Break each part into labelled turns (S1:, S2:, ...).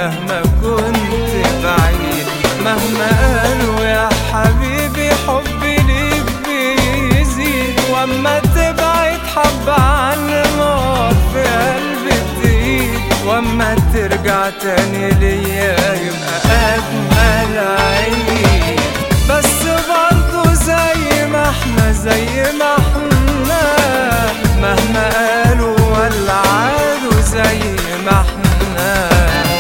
S1: مهما كنت بعيد مهما قالوا يا حبيبي حبي ليك بيزيد واما تبعد حبة عن نار في قلبي تزيد واما ترجع تاني ليا يبقى اجمل عيد بس برضه زي ما احنا زي ما احنا مهما قالوا ولا عادوا زي ما احنا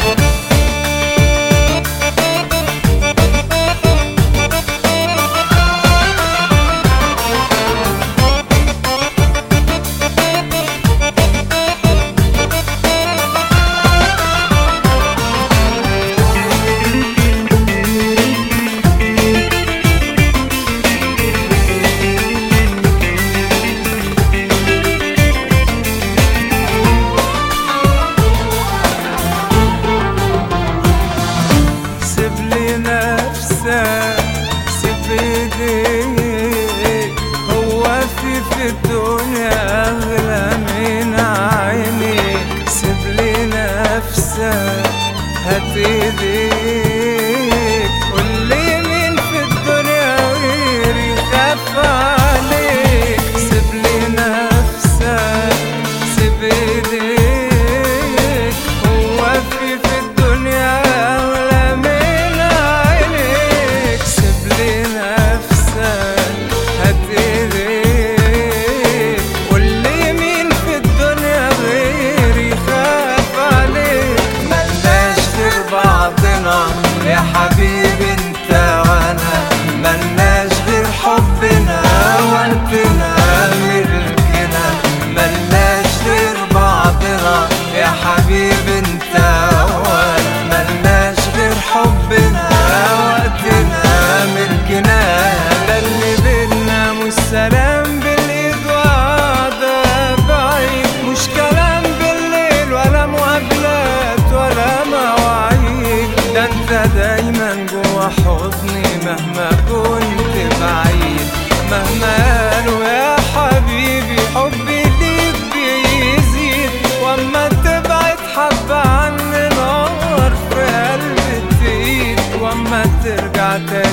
S1: سيب لي نفسك سيب ايديك هو في في الدنيا اغلى من عينيك سيب لي نفسك هات ايديك قول لي مين في الدنيا غيري خاف عليك سيب لي نفسك سيب ايديك هو في في الدنيا أغلى من عينيك سيب لي نفسك هات ايديك قول لي مين في الدنيا غيري خاف عليك ملناش غير بعضنا يا حبيبي انت وانا ملناش غير حبنا وقتنا ملكنا ملناش غير بعضنا يا حبيبي انت وانا ملناش غير حبنا وقتنا ملكنا ده اللي بينا مش سلام بالايد وقعدة بعيد مش كلام بالليل ولا مقابلات ولا مواعيد ده انت دايما جوا حضني مهما كنت بعيد مهما قالوا يا حبيبي حبي ليك بيزيد واما تبعد حبة عني نار في قلبي تزيد واما ترجع تاني